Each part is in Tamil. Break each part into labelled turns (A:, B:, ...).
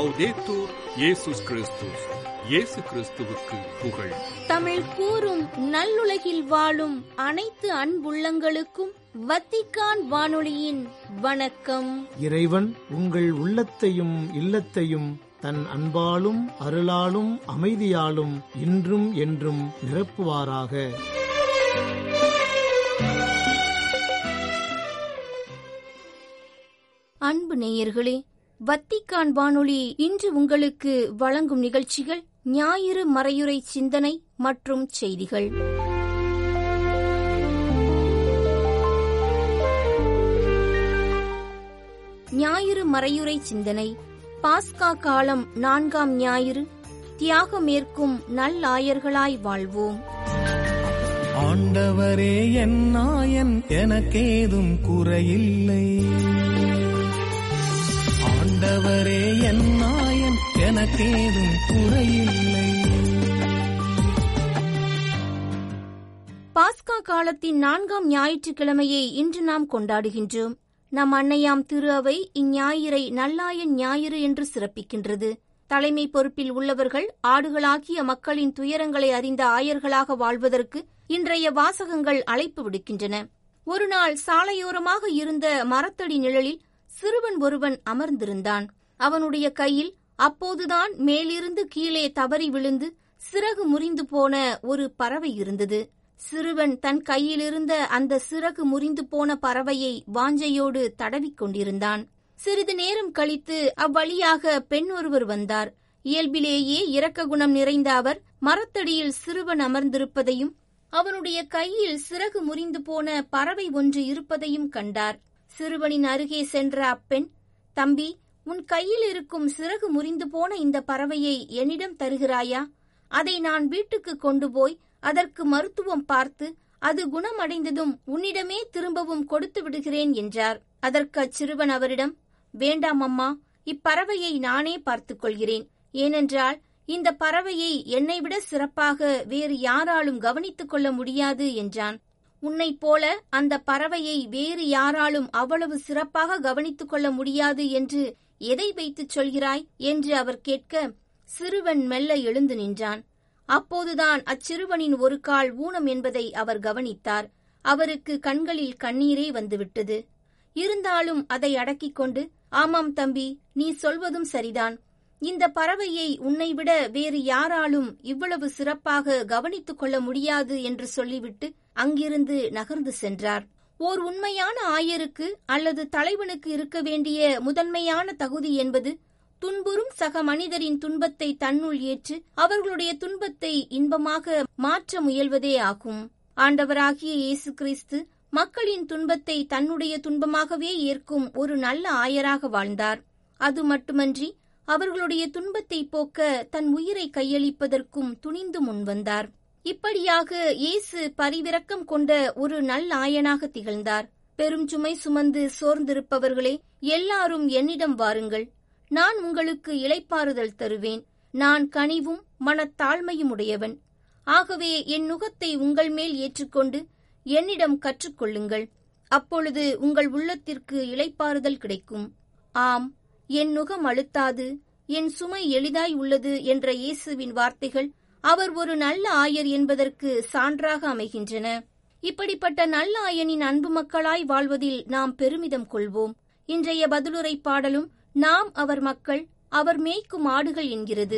A: லவ்தேத்தூர் இயேசுஸ் கிறிஸ்துஸ் இயேசு கிறிஸ்துவுக்கு புகழ்
B: தமிழ் கூறும் நல்லுலகில் வாழும் அனைத்து அன்புள்ளங்களுக்கும் வத்திக்கான் வானொலியின் வணக்கம்
C: இறைவன் உங்கள் உள்ளத்தையும் இல்லத்தையும் தன் அன்பாலும் அருளாலும் அமைதியாலும் இன்றும் என்றும் நிரப்புவாராக
B: அன்பு நேயர்களே வத்திக்கான் வானொலி இன்று உங்களுக்கு வழங்கும் நிகழ்ச்சிகள் ஞாயிறு மறையுறை சிந்தனை மற்றும் செய்திகள் ஞாயிறு மறையுறை சிந்தனை பாஸ்கா காலம் நான்காம் ஞாயிறு தியாகமேற்கும் நல்லாயர்களாய் வாழ்வோம்
D: ஆண்டவரே என் நாயன் எனக்கேதும் குறையில்லை ஆண்டவரே என் நாயன் எனக்கேதும் குறையில்லை
B: பாஸ்கா காலத்தின் நான்காம் ஞாயிற்றுக்கிழமையை இன்று நாம் கொண்டாடுகின்றோம் நம் அன்னையாம் திரு அவை இஞ்ஞாயிறை நல்லாயன் ஞாயிறு என்று சிறப்பிக்கின்றது தலைமை பொறுப்பில் உள்ளவர்கள் ஆடுகளாகிய மக்களின் துயரங்களை அறிந்த ஆயர்களாக வாழ்வதற்கு இன்றைய வாசகங்கள் அழைப்பு விடுக்கின்றன ஒருநாள் சாலையோரமாக இருந்த மரத்தடி நிழலில் சிறுவன் ஒருவன் அமர்ந்திருந்தான் அவனுடைய கையில் அப்போதுதான் மேலிருந்து கீழே தவறி விழுந்து சிறகு முறிந்து போன ஒரு பறவை இருந்தது சிறுவன் தன் கையிலிருந்த அந்த சிறகு முறிந்து போன பறவையை வாஞ்சையோடு தடவிக் கொண்டிருந்தான் சிறிது நேரம் கழித்து அவ்வழியாக பெண் ஒருவர் வந்தார் இயல்பிலேயே இரக்க குணம் நிறைந்த அவர் மரத்தடியில் சிறுவன் அமர்ந்திருப்பதையும் அவனுடைய கையில் சிறகு முறிந்து போன பறவை ஒன்று இருப்பதையும் கண்டார் சிறுவனின் அருகே சென்ற அப்பெண் தம்பி உன் கையில் இருக்கும் சிறகு முறிந்து போன இந்த பறவையை என்னிடம் தருகிறாயா அதை நான் வீட்டுக்கு கொண்டு போய் அதற்கு மருத்துவம் பார்த்து அது குணமடைந்ததும் உன்னிடமே திரும்பவும் கொடுத்து விடுகிறேன் என்றார் அதற்கு அச்சிறுவன் அவரிடம் வேண்டாம் அம்மா இப்பறவையை நானே பார்த்துக் கொள்கிறேன் ஏனென்றால் இந்த பறவையை என்னை விட சிறப்பாக வேறு யாராலும் கவனித்துக் கொள்ள முடியாது என்றான் உன்னைப் போல அந்த பறவையை வேறு யாராலும் அவ்வளவு சிறப்பாக கவனித்துக் கொள்ள முடியாது என்று எதை வைத்துச் சொல்கிறாய் என்று அவர் கேட்க சிறுவன் மெல்ல எழுந்து நின்றான் அப்போதுதான் அச்சிறுவனின் ஒரு கால் ஊனம் என்பதை அவர் கவனித்தார் அவருக்கு கண்களில் கண்ணீரே வந்துவிட்டது இருந்தாலும் அதை அடக்கிக் கொண்டு ஆமாம் தம்பி நீ சொல்வதும் சரிதான் இந்த பறவையை உன்னை விட வேறு யாராலும் இவ்வளவு சிறப்பாக கவனித்துக் கொள்ள முடியாது என்று சொல்லிவிட்டு அங்கிருந்து நகர்ந்து சென்றார் ஓர் உண்மையான ஆயருக்கு அல்லது தலைவனுக்கு இருக்க வேண்டிய முதன்மையான தகுதி என்பது துன்புறும் சக மனிதரின் துன்பத்தை தன்னுள் ஏற்று அவர்களுடைய துன்பத்தை இன்பமாக மாற்ற முயல்வதே ஆகும் ஆண்டவராகிய இயேசு கிறிஸ்து மக்களின் துன்பத்தை தன்னுடைய துன்பமாகவே ஏற்கும் ஒரு நல்ல ஆயராக வாழ்ந்தார் அது மட்டுமன்றி அவர்களுடைய துன்பத்தை போக்க தன் உயிரை கையளிப்பதற்கும் துணிந்து முன்வந்தார் இப்படியாக இயேசு பரிவிரக்கம் கொண்ட ஒரு நல் ஆயனாக திகழ்ந்தார் பெரும் சுமை சுமந்து சோர்ந்திருப்பவர்களே எல்லாரும் என்னிடம் வாருங்கள் நான் உங்களுக்கு இளைப்பாறுதல் தருவேன் நான் கனிவும் மனத்தாழ்மையும் உடையவன் ஆகவே என் நுகத்தை உங்கள் மேல் ஏற்றுக்கொண்டு என்னிடம் கற்றுக்கொள்ளுங்கள் அப்பொழுது உங்கள் உள்ளத்திற்கு இளைப்பாறுதல் கிடைக்கும் ஆம் என் நுகம் அழுத்தாது என் சுமை எளிதாய் உள்ளது என்ற இயேசுவின் வார்த்தைகள் அவர் ஒரு நல்ல ஆயர் என்பதற்கு சான்றாக அமைகின்றன இப்படிப்பட்ட நல்ல ஆயனின் அன்பு மக்களாய் வாழ்வதில் நாம் பெருமிதம் கொள்வோம் இன்றைய பதிலுரை பாடலும் நாம் அவர் மக்கள் அவர் மேய்க்கும் ஆடுகள் என்கிறது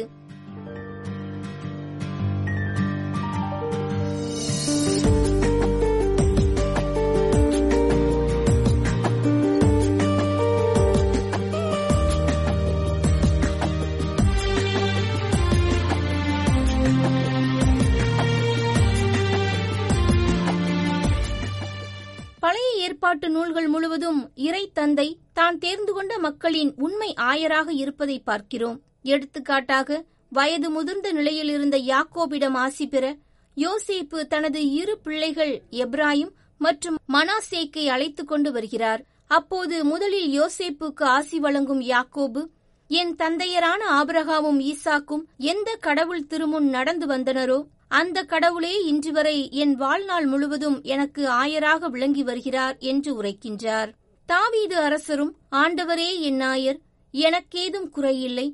B: பழைய ஏற்பாட்டு நூல்கள் முழுவதும் இறை தந்தை தான் தேர்ந்து கொண்ட மக்களின் உண்மை ஆயராக இருப்பதை பார்க்கிறோம் எடுத்துக்காட்டாக வயது முதிர்ந்த நிலையில் இருந்த யாக்கோபிடம் ஆசி பெற யோசேப்பு தனது இரு பிள்ளைகள் எப்ராயும் மற்றும் மனாசேக்கை அழைத்துக் கொண்டு வருகிறார் அப்போது முதலில் யோசேப்புக்கு ஆசி வழங்கும் யாக்கோபு என் தந்தையரான ஆபிரகாமும் ஈசாக்கும் எந்த கடவுள் திருமுன் நடந்து வந்தனரோ அந்த கடவுளே இன்று வரை என் வாழ்நாள் முழுவதும் எனக்கு ஆயராக விளங்கி வருகிறார் என்று உரைக்கின்றார் தாவீது அரசரும் ஆண்டவரே என் ஆயர் எனக்கேதும் குறையில்லை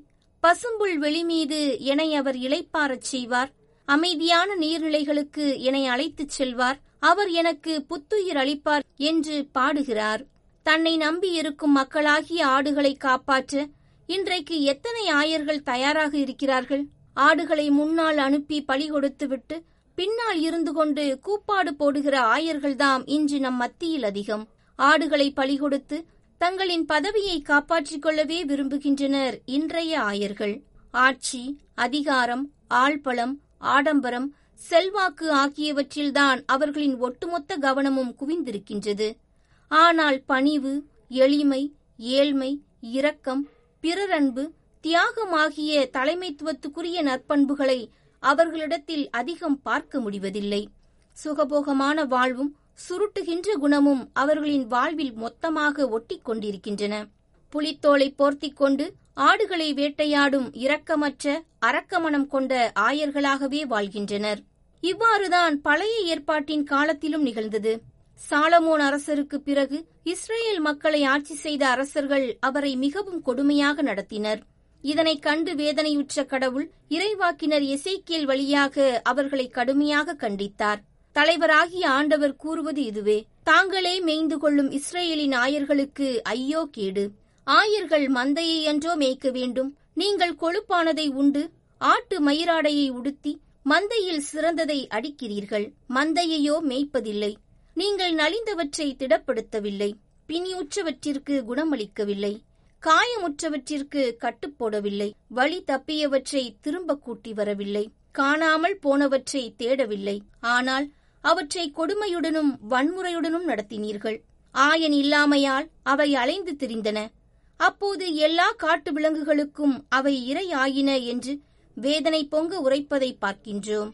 B: பசும்புல் வெளிமீது என்னை அவர் இளைப்பாரச் செய்வார் அமைதியான நீர்நிலைகளுக்கு என்னை அழைத்துச் செல்வார் அவர் எனக்கு புத்துயிர் அளிப்பார் என்று பாடுகிறார் தன்னை நம்பியிருக்கும் மக்களாகிய ஆடுகளை காப்பாற்ற இன்றைக்கு எத்தனை ஆயர்கள் தயாராக இருக்கிறார்கள் ஆடுகளை முன்னால் அனுப்பி பலி கொடுத்துவிட்டு பின்னால் இருந்து கொண்டு கூப்பாடு போடுகிற ஆயர்கள்தாம் இன்று நம் மத்தியில் அதிகம் ஆடுகளை பலி கொடுத்து தங்களின் பதவியை காப்பாற்றிக் கொள்ளவே விரும்புகின்றனர் இன்றைய ஆயர்கள் ஆட்சி அதிகாரம் ஆள்பலம் ஆடம்பரம் செல்வாக்கு ஆகியவற்றில்தான் அவர்களின் ஒட்டுமொத்த கவனமும் குவிந்திருக்கின்றது ஆனால் பணிவு எளிமை ஏழ்மை இரக்கம் பிறரன்பு தியாகம் ஆகிய தலைமைத்துவத்துக்குரிய நற்பண்புகளை அவர்களிடத்தில் அதிகம் பார்க்க முடிவதில்லை சுகபோகமான வாழ்வும் சுருட்டுகின்ற குணமும் அவர்களின் வாழ்வில் மொத்தமாக ஒட்டிக் கொண்டிருக்கின்றன புலித்தோலை போர்த்திக் கொண்டு ஆடுகளை வேட்டையாடும் இரக்கமற்ற அரக்கமனம் கொண்ட ஆயர்களாகவே வாழ்கின்றனர் இவ்வாறுதான் பழைய ஏற்பாட்டின் காலத்திலும் நிகழ்ந்தது சாலமோன் அரசருக்கு பிறகு இஸ்ரேல் மக்களை ஆட்சி செய்த அரசர்கள் அவரை மிகவும் கொடுமையாக நடத்தினர் இதனைக் கண்டு வேதனையுற்ற கடவுள் இறைவாக்கினர் எசேக்கியல் வழியாக அவர்களை கடுமையாக கண்டித்தார் தலைவராகிய ஆண்டவர் கூறுவது இதுவே தாங்களே மேய்ந்து கொள்ளும் இஸ்ரேலின் ஆயர்களுக்கு ஐயோ கேடு ஆயர்கள் மந்தையை அன்றோ மேய்க்க வேண்டும் நீங்கள் கொழுப்பானதை உண்டு ஆட்டு மயிராடையை உடுத்தி மந்தையில் சிறந்ததை அடிக்கிறீர்கள் மந்தையையோ மேய்ப்பதில்லை நீங்கள் நலிந்தவற்றை திடப்படுத்தவில்லை பிணியுற்றவற்றிற்கு குணமளிக்கவில்லை காயமுற்றவற்றிற்கு கட்டுப்போடவில்லை வழி தப்பியவற்றை திரும்ப கூட்டி வரவில்லை காணாமல் போனவற்றை தேடவில்லை ஆனால் அவற்றை கொடுமையுடனும் வன்முறையுடனும் நடத்தினீர்கள் ஆயன் இல்லாமையால் அவை அலைந்து திரிந்தன அப்போது எல்லா காட்டு விலங்குகளுக்கும் அவை இரை ஆயின என்று வேதனை பொங்க உரைப்பதை பார்க்கின்றோம்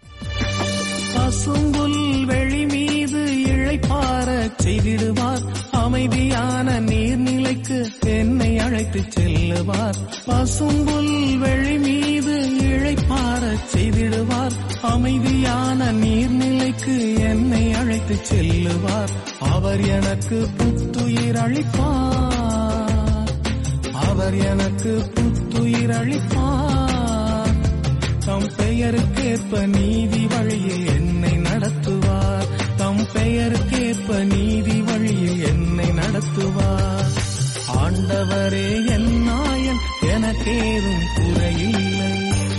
D: பசும்புல் வெளி மீது இழைப்பாரச் செய்திடுவார் அமைதியான நீர்நிலைக்கு என்னை அழைத்துச் செல்லுவார் பசும்புல் வெளி மீது இழைப்பாரச் செய்திடுவார் அமைதியான நீர்நிலைக்கு என்னை அழைத்துச் செல்லுவார் அவர் எனக்கு புத்துயிர் அளிப்பார் அவர் எனக்கு புத்துயிர் அளிப்பார் தம் பெயருக்கேற்ப நீதி வழியில் என்னை நடத்துவார் தம் பெயருக்கேற்ப நீதி வழியில் என்னை நடத்துவார் ஆண்டவரே என் நாயன் எனக்கேதும் குறையில்லை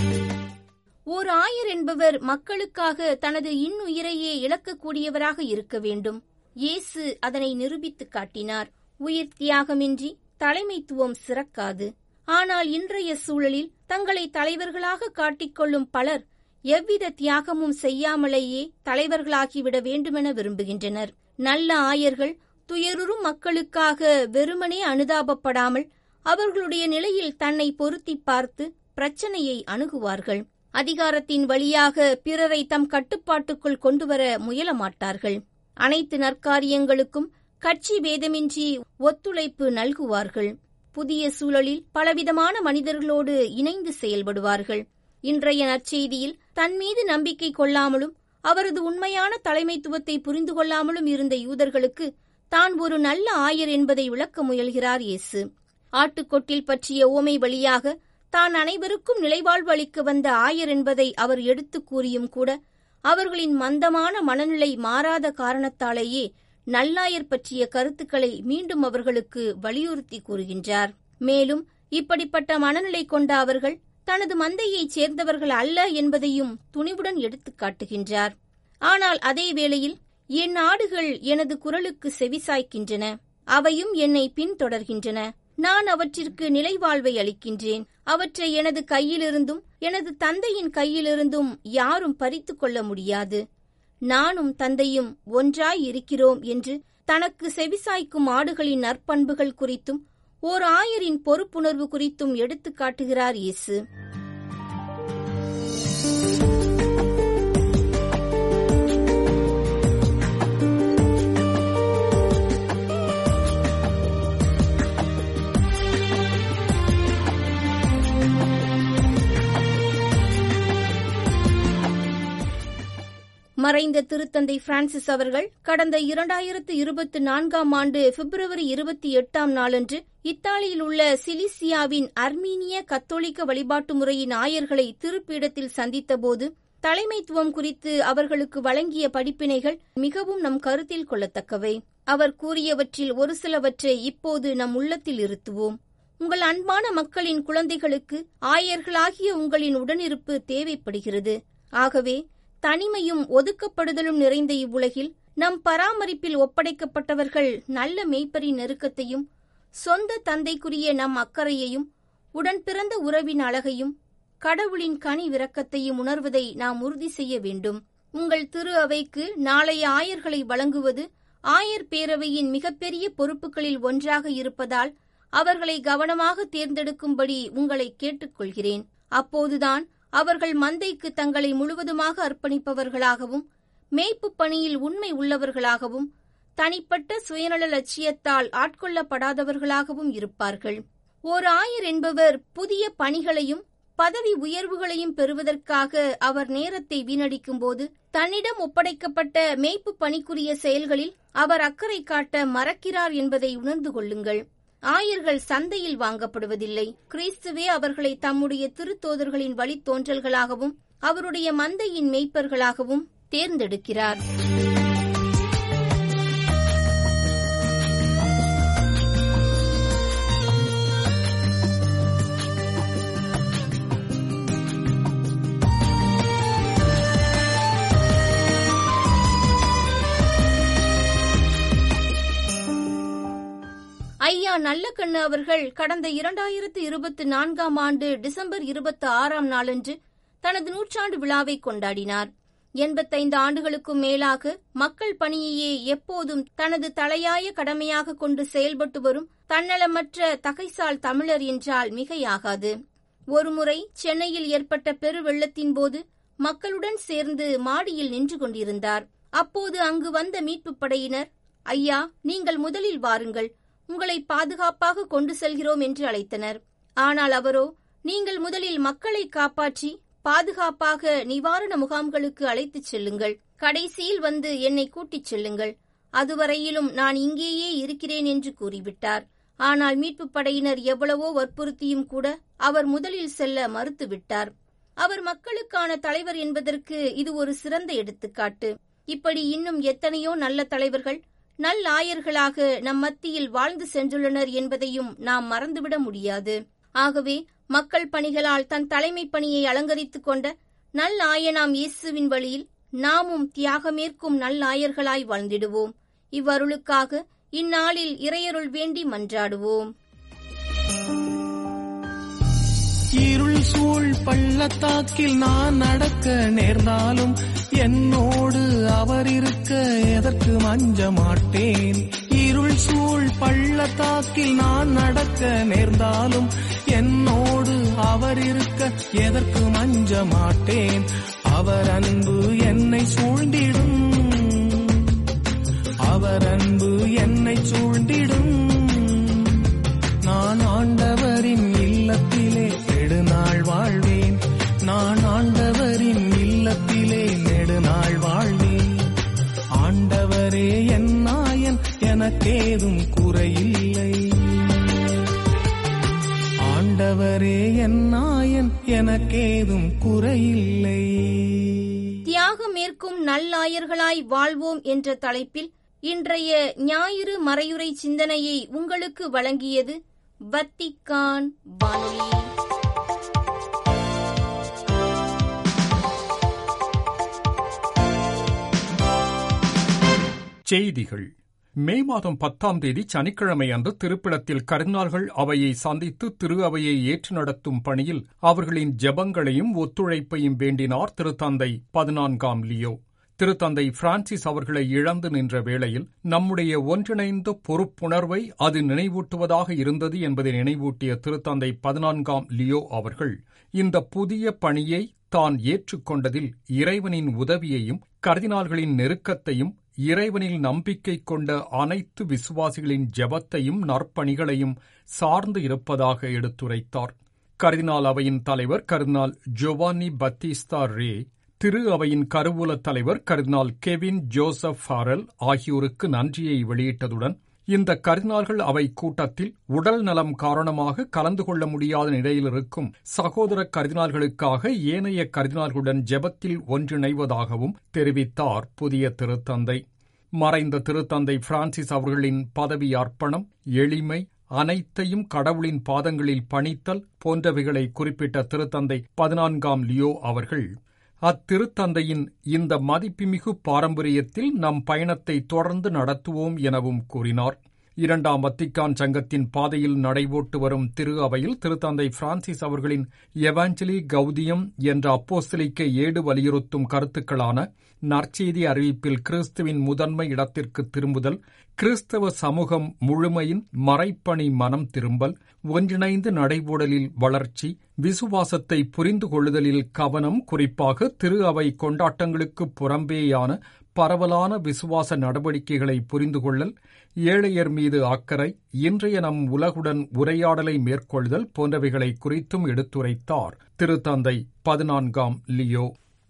B: ஓர் ஆயர் என்பவர் மக்களுக்காக தனது இன்னுயிரையே இழக்கக்கூடியவராக இருக்க வேண்டும் இயேசு அதனை நிரூபித்துக் காட்டினார் உயிர் தியாகமின்றி தலைமைத்துவம் சிறக்காது ஆனால் இன்றைய சூழலில் தங்களை தலைவர்களாக காட்டிக்கொள்ளும் பலர் எவ்வித தியாகமும் செய்யாமலேயே தலைவர்களாகிவிட வேண்டுமென விரும்புகின்றனர் நல்ல ஆயர்கள் துயருறும் மக்களுக்காக வெறுமனே அனுதாபப்படாமல் அவர்களுடைய நிலையில் தன்னை பொருத்தி பார்த்து பிரச்சனையை அணுகுவார்கள் அதிகாரத்தின் வழியாக பிறரை தம் கட்டுப்பாட்டுக்குள் கொண்டுவர முயல மாட்டார்கள் அனைத்து நற்காரியங்களுக்கும் கட்சி பேதமின்றி ஒத்துழைப்பு நல்குவார்கள் புதிய சூழலில் பலவிதமான மனிதர்களோடு இணைந்து செயல்படுவார்கள் இன்றைய நற்செய்தியில் தன் மீது நம்பிக்கை கொள்ளாமலும் அவரது உண்மையான தலைமைத்துவத்தை புரிந்து கொள்ளாமலும் இருந்த யூதர்களுக்கு தான் ஒரு நல்ல ஆயர் என்பதை விளக்க முயல்கிறார் இயேசு ஆட்டுக்கொட்டில் பற்றிய ஓமை வழியாக தான் அனைவருக்கும் நிலைவாழ்வு அளிக்க வந்த ஆயர் என்பதை அவர் எடுத்துக் கூறியும் கூட அவர்களின் மந்தமான மனநிலை மாறாத காரணத்தாலேயே நல்லாயர் பற்றிய கருத்துக்களை மீண்டும் அவர்களுக்கு வலியுறுத்தி கூறுகின்றார் மேலும் இப்படிப்பட்ட மனநிலை கொண்ட அவர்கள் தனது மந்தையைச் சேர்ந்தவர்கள் அல்ல என்பதையும் துணிவுடன் எடுத்துக் காட்டுகின்றார் ஆனால் அதே வேளையில் என் ஆடுகள் எனது குரலுக்கு செவிசாய்க்கின்றன அவையும் என்னை பின்தொடர்கின்றன நான் அவற்றிற்கு நிலைவாழ்வை அளிக்கின்றேன் அவற்றை எனது கையிலிருந்தும் எனது தந்தையின் கையிலிருந்தும் யாரும் பறித்து கொள்ள முடியாது நானும் தந்தையும் ஒன்றாய் இருக்கிறோம் என்று தனக்கு செவிசாய்க்கும் ஆடுகளின் நற்பண்புகள் குறித்தும் ஓர் ஆயரின் பொறுப்புணர்வு குறித்தும் எடுத்துக் காட்டுகிறார் இயேசு மறைந்த திருத்தந்தை பிரான்சிஸ் அவர்கள் கடந்த இரண்டாயிரத்து இருபத்தி நான்காம் ஆண்டு பிப்ரவரி இருபத்தி எட்டாம் நாளன்று இத்தாலியில் உள்ள சிலிசியாவின் அர்மீனிய கத்தோலிக்க வழிபாட்டு முறையின் ஆயர்களை திருப்பீடத்தில் சந்தித்தபோது தலைமைத்துவம் குறித்து அவர்களுக்கு வழங்கிய படிப்பினைகள் மிகவும் நம் கருத்தில் கொள்ளத்தக்கவை அவர் கூறியவற்றில் ஒரு சிலவற்றை இப்போது நம் உள்ளத்தில் இருத்துவோம் உங்கள் அன்பான மக்களின் குழந்தைகளுக்கு ஆயர்களாகிய உங்களின் உடனிருப்பு தேவைப்படுகிறது ஆகவே தனிமையும் ஒதுக்கப்படுதலும் நிறைந்த இவ்வுலகில் நம் பராமரிப்பில் ஒப்படைக்கப்பட்டவர்கள் நல்ல மெய்ப்பரின் நெருக்கத்தையும் சொந்த தந்தைக்குரிய நம் அக்கறையையும் உடன் பிறந்த உறவின் அழகையும் கடவுளின் கனி விரக்கத்தையும் உணர்வதை நாம் உறுதி செய்ய வேண்டும் உங்கள் திரு அவைக்கு நாளைய ஆயர்களை வழங்குவது ஆயர் பேரவையின் மிகப்பெரிய பொறுப்புகளில் ஒன்றாக இருப்பதால் அவர்களை கவனமாக தேர்ந்தெடுக்கும்படி உங்களை கேட்டுக்கொள்கிறேன் அப்போதுதான் அவர்கள் மந்தைக்கு தங்களை முழுவதுமாக அர்ப்பணிப்பவர்களாகவும் மேய்ப்பு பணியில் உண்மை உள்ளவர்களாகவும் தனிப்பட்ட சுயநல லட்சியத்தால் ஆட்கொள்ளப்படாதவர்களாகவும் இருப்பார்கள் ஓர் ஆயர் என்பவர் புதிய பணிகளையும் பதவி உயர்வுகளையும் பெறுவதற்காக அவர் நேரத்தை வீணடிக்கும் போது தன்னிடம் ஒப்படைக்கப்பட்ட மேய்ப்பு பணிக்குரிய செயல்களில் அவர் அக்கறை காட்ட மறக்கிறார் என்பதை உணர்ந்து கொள்ளுங்கள் ஆயர்கள் சந்தையில் வாங்கப்படுவதில்லை கிறிஸ்துவே அவர்களை தம்முடைய திருத்தோதர்களின் வழித்தோன்றல்களாகவும் அவருடைய மந்தையின் மெய்ப்பர்களாகவும் தேர்ந்தெடுக்கிறார் ஐயா நல்லக்கண்ணு அவர்கள் கடந்த இரண்டாயிரத்து இருபத்தி நான்காம் ஆண்டு டிசம்பர் இருபத்தி ஆறாம் நாளன்று தனது நூற்றாண்டு விழாவை கொண்டாடினார் எண்பத்தைந்து ஆண்டுகளுக்கும் மேலாக மக்கள் பணியையே எப்போதும் தனது தலையாய கடமையாக கொண்டு செயல்பட்டு வரும் தன்னலமற்ற தகைசால் தமிழர் என்றால் மிகையாகாது ஒருமுறை சென்னையில் ஏற்பட்ட பெருவெள்ளத்தின் போது மக்களுடன் சேர்ந்து மாடியில் நின்று கொண்டிருந்தார் அப்போது அங்கு வந்த மீட்புப் படையினர் ஐயா நீங்கள் முதலில் வாருங்கள் உங்களை பாதுகாப்பாக கொண்டு செல்கிறோம் என்று அழைத்தனர் ஆனால் அவரோ நீங்கள் முதலில் மக்களை காப்பாற்றி பாதுகாப்பாக நிவாரண முகாம்களுக்கு அழைத்துச் செல்லுங்கள் கடைசியில் வந்து என்னை கூட்டிச் செல்லுங்கள் அதுவரையிலும் நான் இங்கேயே இருக்கிறேன் என்று கூறிவிட்டார் ஆனால் மீட்புப் படையினர் எவ்வளவோ வற்புறுத்தியும் கூட அவர் முதலில் செல்ல மறுத்துவிட்டார் அவர் மக்களுக்கான தலைவர் என்பதற்கு இது ஒரு சிறந்த எடுத்துக்காட்டு இப்படி இன்னும் எத்தனையோ நல்ல தலைவர்கள் நல்லாயர்களாக நம் மத்தியில் வாழ்ந்து சென்றுள்ளனர் என்பதையும் நாம் மறந்துவிட முடியாது ஆகவே மக்கள் பணிகளால் தன் தலைமை பணியை அலங்கரித்துக் கொண்ட நல்லாயனாம் இயேசுவின் வழியில் நாமும் தியாகமேற்கும் நல்லாயர்களாய் வாழ்ந்திடுவோம் இவ்வருளுக்காக இந்நாளில் இறையருள் வேண்டி மன்றாடுவோம்
D: இருள் சூழ் பள்ளத்தாக்கில் நான் நடக்க நேர்ந்தாலும் என்னோடு அவர் இருக்க எதற்கு மஞ்ச மாட்டேன் இருள் சூழ் பள்ளத்தாக்கில் நான் நடக்க நேர்ந்தாலும் என்னோடு அவர் இருக்க எதற்கு மஞ்ச மாட்டேன் அவர் அன்பு என்னை சூழ்ந்திடும் அவர் அன்பு என்னை சூழ்ந்திடும் நான் ஆண்டவரின் இல்லத்திலே நெடுநாள் வாழ்வேன் நான் ஆண்டவரின் இல்லத்திலே நெடுநாள் வாழ்வேன் ஆண்டவரே என் நாயன் எனக்கேதும் குறையில்லை ஆண்டவரே என் நாயன் எனக்கேதும் குறையில்லை
B: தியாகமேற்கும் நல்லாயர்களாய் வாழ்வோம் என்ற தலைப்பில் இன்றைய ஞாயிறு மறையுறை சிந்தனையை உங்களுக்கு வழங்கியது வத்திக்கான் வானொலி
A: செய்திகள் மே மாதம் பத்தாம் தேதி சனிக்கிழமை அன்று திருப்பிடத்தில் கருநாள்கள் அவையை சந்தித்து திரு அவையை ஏற்று நடத்தும் பணியில் அவர்களின் ஜெபங்களையும் ஒத்துழைப்பையும் வேண்டினார் திருத்தந்தை பதினான்காம் லியோ திருத்தந்தை பிரான்சிஸ் அவர்களை இழந்து நின்ற வேளையில் நம்முடைய ஒன்றிணைந்த பொறுப்புணர்வை அது நினைவூட்டுவதாக இருந்தது என்பதை நினைவூட்டிய திருத்தந்தை பதினான்காம் லியோ அவர்கள் இந்த புதிய பணியை தான் ஏற்றுக்கொண்டதில் இறைவனின் உதவியையும் கர்தினால்களின் நெருக்கத்தையும் இறைவனில் நம்பிக்கை கொண்ட அனைத்து விசுவாசிகளின் ஜெபத்தையும் நற்பணிகளையும் சார்ந்து இருப்பதாக எடுத்துரைத்தார் கர்தினால் அவையின் தலைவர் கர்தினால் ஜோவானி பத்திஸ்தா ரே திரு அவையின் கருவூல தலைவர் கர்தினால் கெவின் ஜோசப் ஃபாரல் ஆகியோருக்கு நன்றியை வெளியிட்டதுடன் இந்த கர்தினால்கள் அவை கூட்டத்தில் உடல் நலம் காரணமாக கலந்து கொள்ள முடியாத நிலையில் இருக்கும் சகோதர கர்தினால்களுக்காக ஏனைய கர்தினால்களுடன் ஜெபத்தில் ஒன்றிணைவதாகவும் தெரிவித்தார் புதிய திருத்தந்தை மறைந்த திருத்தந்தை பிரான்சிஸ் அவர்களின் பதவி அர்ப்பணம் எளிமை அனைத்தையும் கடவுளின் பாதங்களில் பணித்தல் போன்றவைகளை குறிப்பிட்ட திருத்தந்தை பதினான்காம் லியோ அவர்கள் அத்திருத்தந்தையின் இந்த மதிப்புமிகு பாரம்பரியத்தில் நம் பயணத்தை தொடர்ந்து நடத்துவோம் எனவும் கூறினார் இரண்டாம் வத்திக்கான் சங்கத்தின் பாதையில் நடைபோட்டு வரும் திரு அவையில் திருத்தந்தை பிரான்சிஸ் அவர்களின் எவாஞ்சலி கௌதியம் என்ற அப்போஸ்தலிக்க ஏடு வலியுறுத்தும் கருத்துக்களான நற்செய்தி அறிவிப்பில் கிறிஸ்துவின் முதன்மை இடத்திற்கு திரும்புதல் கிறிஸ்தவ சமூகம் முழுமையின் மறைப்பணி மனம் திரும்பல் ஒன்றிணைந்து நடைபோடலில் வளர்ச்சி விசுவாசத்தை புரிந்து கொள்ளுதலில் கவனம் குறிப்பாக திரு அவை கொண்டாட்டங்களுக்கு புறம்பேயான பரவலான விசுவாச நடவடிக்கைகளை புரிந்து கொள்ளல் ஏழையர் மீது அக்கறை இன்றைய நம் உலகுடன் உரையாடலை மேற்கொள்தல் போன்றவைகளை குறித்தும் எடுத்துரைத்தார் திருத்தந்தை பதினான்காம் லியோ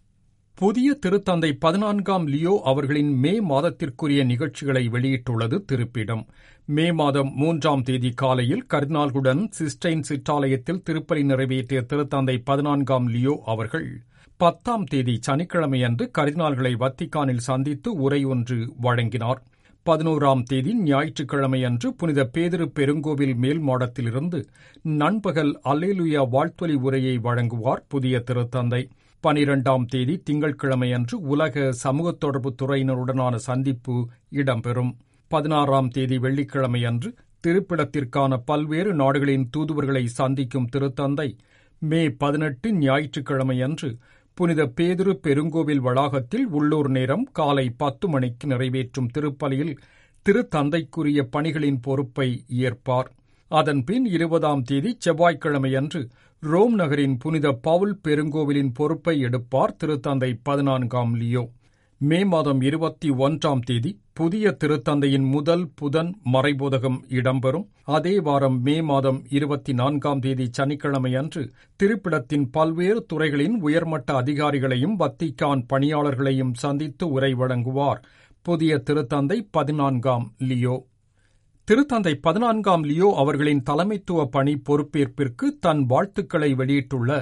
A: புதிய திருத்தந்தை பதினான்காம் லியோ அவர்களின் மே மாதத்திற்குரிய நிகழ்ச்சிகளை வெளியிட்டுள்ளது திருப்பிடம் மே மாதம் மூன்றாம் தேதி காலையில் கர்தினால்களுடன் சிஸ்டைன் சிற்றாலயத்தில் திருப்பலி நிறைவேற்றிய திருத்தந்தை பதினான்காம் லியோ அவர்கள் பத்தாம் தேதி சனிக்கிழமையன்று கர்தினால்களை வத்திக்கானில் சந்தித்து உரை ஒன்று வழங்கினார் பதினோராம் தேதி ஞாயிற்றுக்கிழமையன்று புனித பேதிரு பெருங்கோவில் மேல் மாடத்திலிருந்து நண்பகல் அல்லேலுயா வாழ்த்தொலி உரையை வழங்குவார் புதிய திருத்தந்தை பனிரெண்டாம் தேதி திங்கட்கிழமையன்று உலக சமூக தொடர்பு துறையினருடனான சந்திப்பு இடம்பெறும் பதினாறாம் தேதி வெள்ளிக்கிழமையன்று திருப்பிடத்திற்கான பல்வேறு நாடுகளின் தூதுவர்களை சந்திக்கும் திருத்தந்தை மே பதினெட்டு ஞாயிற்றுக்கிழமையன்று புனித பேதுரு பெருங்கோவில் வளாகத்தில் உள்ளூர் நேரம் காலை பத்து மணிக்கு நிறைவேற்றும் திருப்பலியில் திருத்தந்தைக்குரிய பணிகளின் பொறுப்பை ஏற்பார் அதன்பின் இருபதாம் தேதி செவ்வாய்க்கிழமையன்று ரோம் நகரின் புனித பவுல் பெருங்கோவிலின் பொறுப்பை எடுப்பார் திருத்தந்தை பதினான்காம் லியோ மே மாதம் இருபத்தி ஒன்றாம் தேதி புதிய திருத்தந்தையின் முதல் புதன் மறைபோதகம் இடம்பெறும் அதே வாரம் மே மாதம் இருபத்தி நான்காம் தேதி சனிக்கிழமையன்று திருப்பிடத்தின் பல்வேறு துறைகளின் உயர்மட்ட அதிகாரிகளையும் வத்திக்கான் பணியாளர்களையும் சந்தித்து உரை வழங்குவார் புதிய திருத்தந்தை பதினான்காம் லியோ திருத்தந்தை பதினான்காம் லியோ அவர்களின் தலைமைத்துவ பணி பொறுப்பேற்பிற்கு தன் வாழ்த்துக்களை வெளியிட்டுள்ள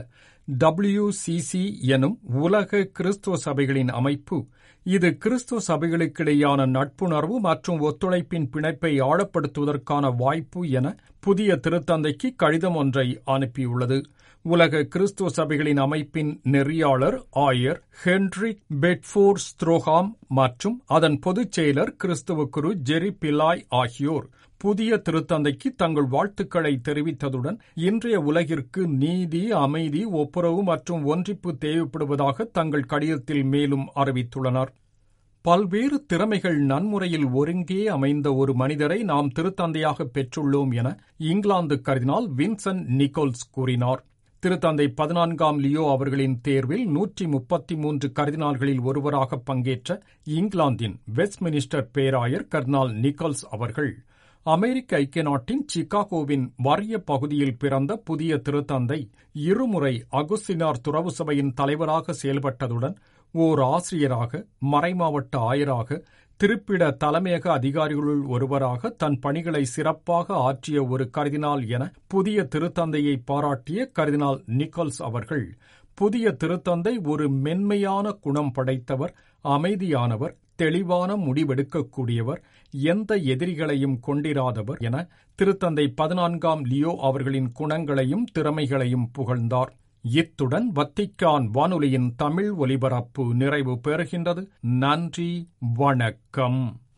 A: டபிள்யூசிசி எனும் உலக கிறிஸ்துவ சபைகளின் அமைப்பு இது கிறிஸ்துவ சபைகளுக்கிடையான நட்புணர்வு மற்றும் ஒத்துழைப்பின் பிணைப்பை ஆழப்படுத்துவதற்கான வாய்ப்பு என புதிய திருத்தந்தைக்கு கடிதம் ஒன்றை அனுப்பியுள்ளது உலக கிறிஸ்துவ சபைகளின் அமைப்பின் நெறியாளர் ஆயர் ஹென்ரிக் பெட்ஃபோர் ஸ்த்ரோஹாம் மற்றும் அதன் பொதுச் செயலர் கிறிஸ்துவ குரு ஜெரி பிலாய் ஆகியோர் புதிய திருத்தந்தைக்கு தங்கள் வாழ்த்துக்களை தெரிவித்ததுடன் இன்றைய உலகிற்கு நீதி அமைதி ஒப்புரவு மற்றும் ஒன்றிப்பு தேவைப்படுவதாக தங்கள் கடிதத்தில் மேலும் அறிவித்துள்ளனர் பல்வேறு திறமைகள் நன்முறையில் ஒருங்கே அமைந்த ஒரு மனிதரை நாம் திருத்தந்தையாக பெற்றுள்ளோம் என இங்கிலாந்து கர்தினால் வின்சென்ட் நிக்கோல்ஸ் கூறினார் திருத்தந்தை பதினான்காம் லியோ அவர்களின் தேர்வில் நூற்றி முப்பத்தி மூன்று கர்தினால்களில் ஒருவராக பங்கேற்ற இங்கிலாந்தின் வெஸ்ட்மினிஸ்டர் பேராயர் கர்னால் நிக்கோல்ஸ் அவர்கள் அமெரிக்க ஐக்கிய நாட்டின் சிகாகோவின் வறிய பகுதியில் பிறந்த புதிய திருத்தந்தை இருமுறை அகுஸ்தினார் துறவு சபையின் தலைவராக செயல்பட்டதுடன் ஓர் ஆசிரியராக மறைமாவட்ட ஆயராக திருப்பிட தலைமையக அதிகாரிகளுள் ஒருவராக தன் பணிகளை சிறப்பாக ஆற்றிய ஒரு கர்தினால் என புதிய திருத்தந்தையை பாராட்டிய கர்தினால் நிக்கோல்ஸ் அவர்கள் புதிய திருத்தந்தை ஒரு மென்மையான குணம் படைத்தவர் அமைதியானவர் தெளிவான முடிவெடுக்கக்கூடியவர் எந்த எதிரிகளையும் கொண்டிராதவர் என திருத்தந்தை பதினான்காம் லியோ அவர்களின் குணங்களையும் திறமைகளையும் புகழ்ந்தார் இத்துடன் வத்திக்கான் வானொலியின் தமிழ் ஒலிபரப்பு நிறைவு பெறுகின்றது நன்றி வணக்கம்